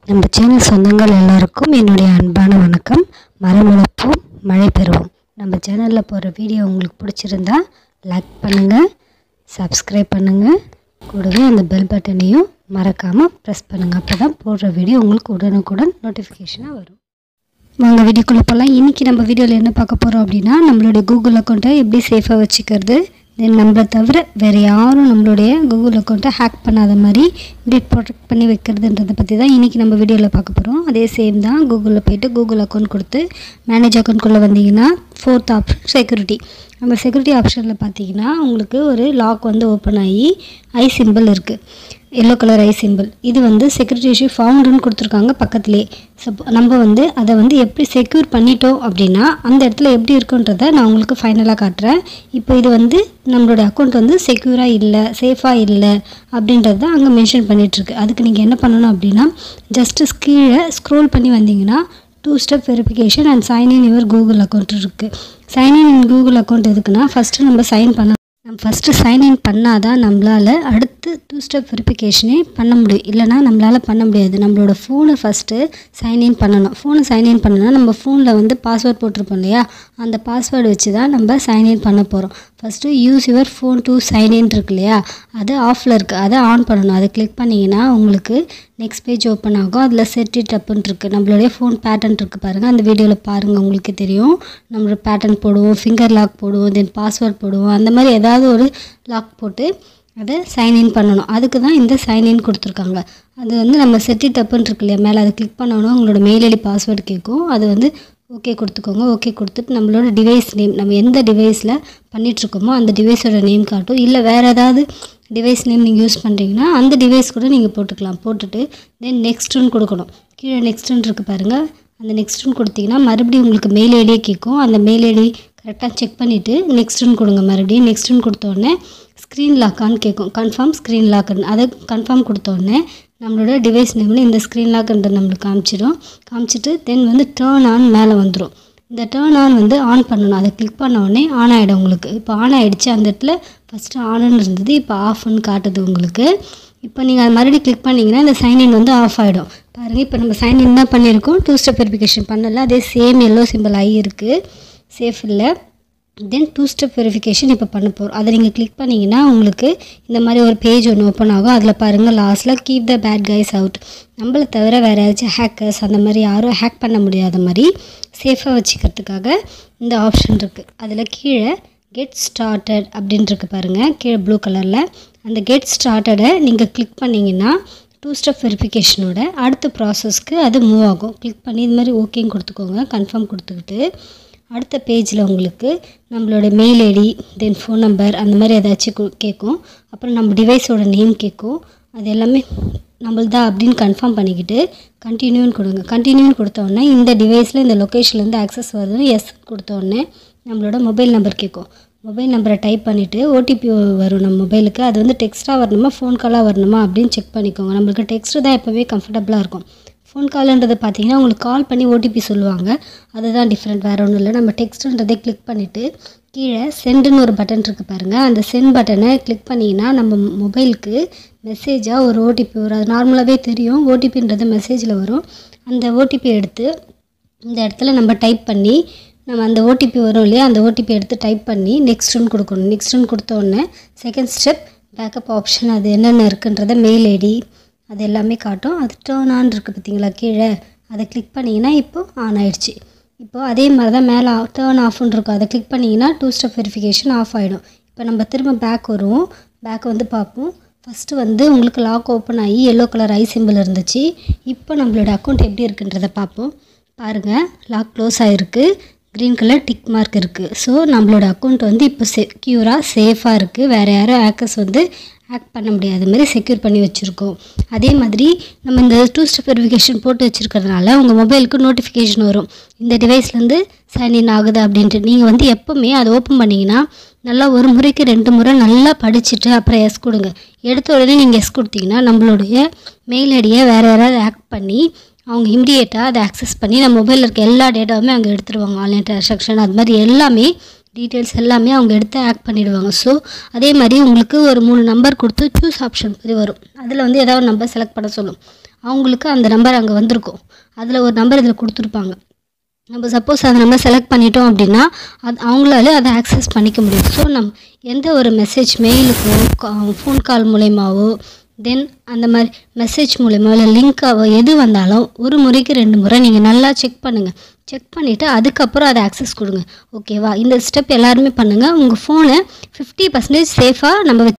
நம்ம சேனல் சொந்தங்கள் எல்லாருக்கும் என்னுடைய அன்பான வணக்கம் மரம் வளர்ப்போம் மழை பெறுவோம் நம்ம சேனலில் போகிற வீடியோ உங்களுக்கு பிடிச்சிருந்தா லைக் பண்ணுங்கள் சப்ஸ்கிரைப் பண்ணுங்கள் கூடவே அந்த பெல் பட்டனையும் மறக்காமல் ப்ரெஸ் பண்ணுங்கள் அப்போ தான் போடுற வீடியோ உங்களுக்கு உடனுக்குடன் நோட்டிஃபிகேஷனாக வரும் வாங்க வீடியோக்குள்ளே போகலாம் இன்றைக்கி நம்ம வீடியோவில் என்ன பார்க்க போகிறோம் அப்படின்னா நம்மளுடைய கூகுள் அக்கௌண்ட்டை எப்படி சேஃபாக வச்சுக்கிறது தென் நம்மளை தவிர வேறு யாரும் நம்மளுடைய கூகுள் அக்கௌண்ட்டை ஹேக் பண்ணாத மாதிரி எப்படி ப்ரொடெக்ட் பண்ணி வைக்கிறதுன்றதை பற்றி தான் இன்றைக்கி நம்ம வீடியோவில் பார்க்க போகிறோம் அதே சேம் தான் கூகுளில் போயிட்டு கூகுள் அக்கௌண்ட் கொடுத்து மேனேஜ் அக்கௌண்ட்குள்ளே வந்தீங்கன்னா ஃபோர்த் ஆப்ஷன் செக்யூரிட்டி நம்ம செக்யூரிட்டி ஆப்ஷனில் பார்த்தீங்கன்னா உங்களுக்கு ஒரு லாக் வந்து ஓப்பன் ஆகி ஐ சிம்பிள் இருக்குது எல்லோ கலர் ஐ சிம்பிள் இது வந்து செக்யூரிட்டி இஷ்யூ ஃபவுண்டுன்னு கொடுத்துருக்காங்க பக்கத்துலேயே சப்போ நம்ம வந்து அதை வந்து எப்படி செக்யூர் பண்ணிட்டோம் அப்படின்னா அந்த இடத்துல எப்படி இருக்குன்றதை நான் உங்களுக்கு ஃபைனலாக காட்டுறேன் இப்போ இது வந்து நம்மளோட அக்கௌண்ட் வந்து செக்யூராக இல்லை சேஃபாக இல்லை அப்படின்றது தான் அங்கே மென்ஷன் பண்ணிகிட்ருக்கு அதுக்கு நீங்கள் என்ன பண்ணணும் அப்படின்னா ஜஸ்ட்டு கீழே ஸ்க்ரோல் பண்ணி வந்தீங்கன்னா two step verification and sign in your Google account இருக்குது sign in in Google account எதுக்குன்னா ஃபஸ்ட்டு நம்ம சைன் பண்ண நம்ம ஃபஸ்ட்டு சைன் இன் பண்ணால் தான் நம்மளால் அடுத்து டூ ஸ்டெப் வெரிஃபிகேஷனே பண்ண முடியும் இல்லைனா நம்மளால் பண்ண முடியாது நம்மளோட ஃபோனை ஃபஸ்ட்டு சைன் இன் பண்ணணும் ஃபோனை சைன் இன் பண்ணணும்னா நம்ம ஃபோனில் வந்து பாஸ்வேர்ட் போட்டிருப்போம் இல்லையா அந்த பாஸ்வேர்டு வச்சு தான் நம்ம சைன் இன் பண்ண போகிறோம் first use your phone to sign in இருக்கு இல்லையா அது ஆஃபில் இருக்குது அதை ஆன் பண்ணணும் அதை கிளிக் பண்ணிங்கன்னா உங்களுக்கு நெக்ஸ்ட் பேஜ் ஓப்பன் ஆகும் அதில் செட் இட் அப்புன்னு இருக்குது நம்மளுடைய ஃபோன் பேட்டர்ன் இருக்குது பாருங்கள் அந்த வீடியோவில் பாருங்கள் உங்களுக்கு தெரியும் நம்மளோட பேட்டர்ன் போடுவோம் ஃபிங்கர் லாக் போடுவோம் தென் பாஸ்வேர்ட் போடுவோம் அந்த மாதிரி ஏதாவது ஒரு லாக் போட்டு அதை சைன்இன் பண்ணணும் அதுக்கு தான் இந்த சைன்இன் கொடுத்துருக்காங்க அது வந்து நம்ம செட் இட் அப்புன்னு இருக்கு இல்லையா மேலே அதை கிளிக் பண்ணோன்னா உங்களோட மெயில் ஐடி பாஸ்வேர்டு கேட்கும் அது வந்து ஓகே கொடுத்துக்கோங்க ஓகே கொடுத்துட்டு நம்மளோட டிவைஸ் நேம் நம்ம எந்த டிவைஸில் பண்ணிகிட்ருக்கோமோ அந்த டிவைஸோட நேம் காட்டும் இல்லை வேறு ஏதாவது டிவைஸ் நேம் நீங்கள் யூஸ் பண்ணுறீங்கன்னா அந்த டிவைஸ் கூட நீங்கள் போட்டுக்கலாம் போட்டுட்டு தென் நெக்ஸ்ட்டுன்னு கொடுக்கணும் கீழே நெக்ஸ்ட்டுன்னு இருக்குது பாருங்கள் அந்த நெக்ஸ்ட்டுன்னு கொடுத்தீங்கன்னா மறுபடியும் உங்களுக்கு மெயில் ஐடியே கேட்கும் அந்த மெயில் ஐடி கரெக்டாக செக் பண்ணிவிட்டு நெக்ஸ்ட்டுன்னு கொடுங்க மறுபடியும் நெக்ஸ்ட்டுன்னு கொடுத்தோடனே ஸ்க்ரீன் லாக்கான்னு கேட்கும் கன்ஃபார்ம் ஸ்க்ரீன் லாக்குன்னு அதை கன்ஃபார்ம் கொடுத்தோடனே நம்மளோட டிவைஸ் நேமில் இந்த ஸ்க்ரீன் லாக்ன்றது நம்மளுக்கு காமிச்சிடும் காமிச்சிட்டு தென் வந்து டேர்ன் ஆன் மேலே வந்துடும் இந்த டேர்ன் ஆன் வந்து ஆன் பண்ணணும் அதை கிளிக் பண்ண உடனே ஆன் ஆகிடும் உங்களுக்கு இப்போ ஆன் ஆகிடுச்சு அந்த இடத்துல ஃபஸ்ட்டு ஆனுன்னு இருந்தது இப்போ ஆஃப்னு காட்டுது உங்களுக்கு இப்போ நீங்கள் அது மறுபடியும் கிளிக் பண்ணிங்கன்னா இந்த சைன்இன் வந்து ஆஃப் ஆகிடும் பாருங்கள் இப்போ நம்ம சைன்இன் தான் பண்ணியிருக்கோம் டூ ஸ்டெப் வெரிஃபிகேஷன் பண்ணல அதே சேம் எல்லோ சிம்பிள் ஐ இருக்குது சேஃப் இல்லை தென் டூ ஸ்டெப் வெரிஃபிகேஷன் இப்போ பண்ண போகிறோம் அதை நீங்கள் கிளிக் பண்ணிங்கன்னா உங்களுக்கு இந்த மாதிரி ஒரு பேஜ் ஒன்று ஓப்பன் ஆகும் அதில் பாருங்கள் லாஸ்ட்டில் keep the bad guys out நம்மளை தவிர வேறு யாராச்சும் ஹேக்கர்ஸ் அந்த மாதிரி யாரும் ஹேக் பண்ண முடியாத மாதிரி சேஃபாக வச்சுக்கிறதுக்காக இந்த ஆப்ஷன் இருக்குது அதில் கீழே கெட் ஸ்டார்டட் அப்படின்ட்டுருக்கு பாருங்கள் கீழே ப்ளூ கலரில் அந்த கெட் ஸ்டார்டடை நீங்கள் கிளிக் பண்ணிங்கன்னா டூ ஸ்டெப் வெரிஃபிகேஷனோட அடுத்த ப்ராசஸ்க்கு அது மூவ் ஆகும் கிளிக் பண்ணி இது மாதிரி ஓகேன்னு கொடுத்துக்கோங்க கன்ஃபார்ம் கொடுத்துக்கிட்டு அடுத்த பேஜில் உங்களுக்கு நம்மளோட mail ID then phone number அந்த மாதிரி ஏதாச்சும் கேட்கும் அப்புறம் நம்ம டிவைஸோட நேம் கேட்கும் அது எல்லாமே நம்மள்தா அப்படின்னு கன்ஃபார்ம் பண்ணிக்கிட்டு கண்டினியூன்னு கொடுங்க கண்டினியூன்னு கொடுத்தோடனே இந்த டிவைஸில் இந்த லொக்கேஷன்லேருந்து ஆக்சஸ் வருது எஸ் கொடுத்தோடனே நம்மளோட மொபைல் நம்பர் கேட்கும் மொபைல் நம்பரை டைப் பண்ணிவிட்டு ஓடிபி வரும் நம்ம மொபைலுக்கு அது வந்து டெக்ஸ்ட்டாக வரணுமா ஃபோன் காலாக வரணுமா அப்படின்னு செக் பண்ணிக்கோங்க நம்மளுக்கு டெக்ஸ்ட்டு தான் எப்போவே கம்ஃபர்டபுளாக இருக்கும் ஃபோன் கால்ன்றது பார்த்தீங்கன்னா உங்களுக்கு கால் பண்ணி ஓடிபி சொல்லுவாங்க அதுதான் டிஃப்ரெண்ட் வேறு ஒன்றும் இல்லை நம்ம டெக்ஸ்ட்டுன்றதை கிளிக் பண்ணிவிட்டு கீழே சென்டுன்னு ஒரு பட்டன் இருக்குது பாருங்கள் அந்த சென்ட் பட்டனை கிளிக் பண்ணிங்கன்னா நம்ம மொபைலுக்கு மெசேஜாக ஒரு ஓடிபி வரும் அது நார்மலாகவே தெரியும் ஓடிபின்றது மெசேஜில் வரும் அந்த ஓடிபி எடுத்து இந்த இடத்துல நம்ம டைப் பண்ணி நம்ம அந்த ஓடிபி வரும் இல்லையா அந்த ஓடிபி எடுத்து டைப் பண்ணி நெக்ஸ்ட்டுன்னு கொடுக்கணும் நெக்ஸ்ட்டுன்னு கொடுத்த உடனே செகண்ட் ஸ்டெப் பேக்கப் ஆப்ஷன் அது என்னென்ன இருக்குன்றத மெயில் ஐடி அது எல்லாமே காட்டும் அது டேர்ன் ஆன் இருக்குது பார்த்தீங்களா கீழே அதை கிளிக் பண்ணிங்கன்னா இப்போது ஆன் ஆயிடுச்சு இப்போது அதே மாதிரி தான் மேலே டேர்ன் ஆஃப்னு இருக்கும் அதை கிளிக் பண்ணிங்கன்னா டூ ஸ்டெப் வெரிஃபிகேஷன் ஆஃப் ஆகிடும் இப்போ நம்ம திரும்ப பேக் வருவோம் பேக் வந்து பார்ப்போம் ஃபஸ்ட்டு வந்து உங்களுக்கு லாக் ஓப்பன் ஆகி எல்லோ கலர் ஐ சிம்பிள் இருந்துச்சு இப்போ நம்மளோட அக்கௌண்ட் எப்படி இருக்குன்றதை பார்ப்போம் பாருங்கள் லாக் க்ளோஸ் ஆகிருக்கு க்ரீன் கலர் டிக் மார்க் இருக்குது ஸோ நம்மளோட அக்கௌண்ட் வந்து இப்போ செக்யூராக சேஃபாக இருக்குது வேறு யாரும் ஹேக்கர்ஸ் வந்து ஹேக் பண்ண முடியாத மாதிரி செக்யூர் பண்ணி வச்சுருக்கோம் அதே மாதிரி நம்ம இந்த டூ ஸ்டெப் வெரிஃபிகேஷன் போட்டு வச்சுருக்கிறதுனால உங்கள் மொபைலுக்கு நோட்டிஃபிகேஷன் வரும் இந்த டிவைஸ்லேருந்து சைன்இன் ஆகுது அப்படின்ட்டு நீங்கள் வந்து எப்போவுமே அதை ஓப்பன் பண்ணிங்கன்னா நல்லா ஒரு முறைக்கு ரெண்டு முறை நல்லா படிச்சுட்டு அப்புறம் எஸ் கொடுங்க எடுத்த உடனே நீங்கள் எஸ் கொடுத்தீங்கன்னா நம்மளுடைய மெயில் ஐடியை வேறு யாராவது ஹேக் பண்ணி அவங்க இம்மிடியேட்டாக அதை ஆக்சஸ் பண்ணி நம்ம மொபைலில் இருக்க எல்லா டேட்டாவுமே அங்கே எடுத்துருவாங்க ஆன்லைன் ட்ரான்சாக்ஷன் அது மாதிரி எல்லாமே டீட்டெயில்ஸ் எல்லாமே அவங்க எடுத்து ஆக்ட் பண்ணிடுவாங்க ஸோ அதே மாதிரி உங்களுக்கு ஒரு மூணு நம்பர் கொடுத்து சூஸ் ஆப்ஷன் மாதிரி வரும் அதில் வந்து ஏதாவது ஒரு நம்பர் செலக்ட் பண்ண சொல்லும் அவங்களுக்கு அந்த நம்பர் அங்கே வந்திருக்கும் அதில் ஒரு நம்பர் இதில் கொடுத்துருப்பாங்க நம்ம சப்போஸ் அந்த நம்பர் செலக்ட் பண்ணிட்டோம் அப்படின்னா அது அவங்களால அதை ஆக்சஸ் பண்ணிக்க முடியும் ஸோ நம் எந்த ஒரு மெசேஜ் மெயிலுக்கோ ஃபோன் கால் மூலயமாவோ தென் அந்த மாதிரி மெசேஜ் மூலயமா இல்லை லிங்க்காவோ எது வந்தாலும் ஒரு முறைக்கு ரெண்டு முறை நீங்கள் நல்லா செக் பண்ணுங்கள் செக் பண்ணிவிட்டு அதுக்கப்புறம் அதை ஆக்சஸ் கொடுங்க ஓகேவா இந்த ஸ்டெப் எல்லாருமே பண்ணுங்கள் உங்கள் ஃபோனை ஃபிஃப்டி பர்சன்டேஜ் சேஃபாக நம்ம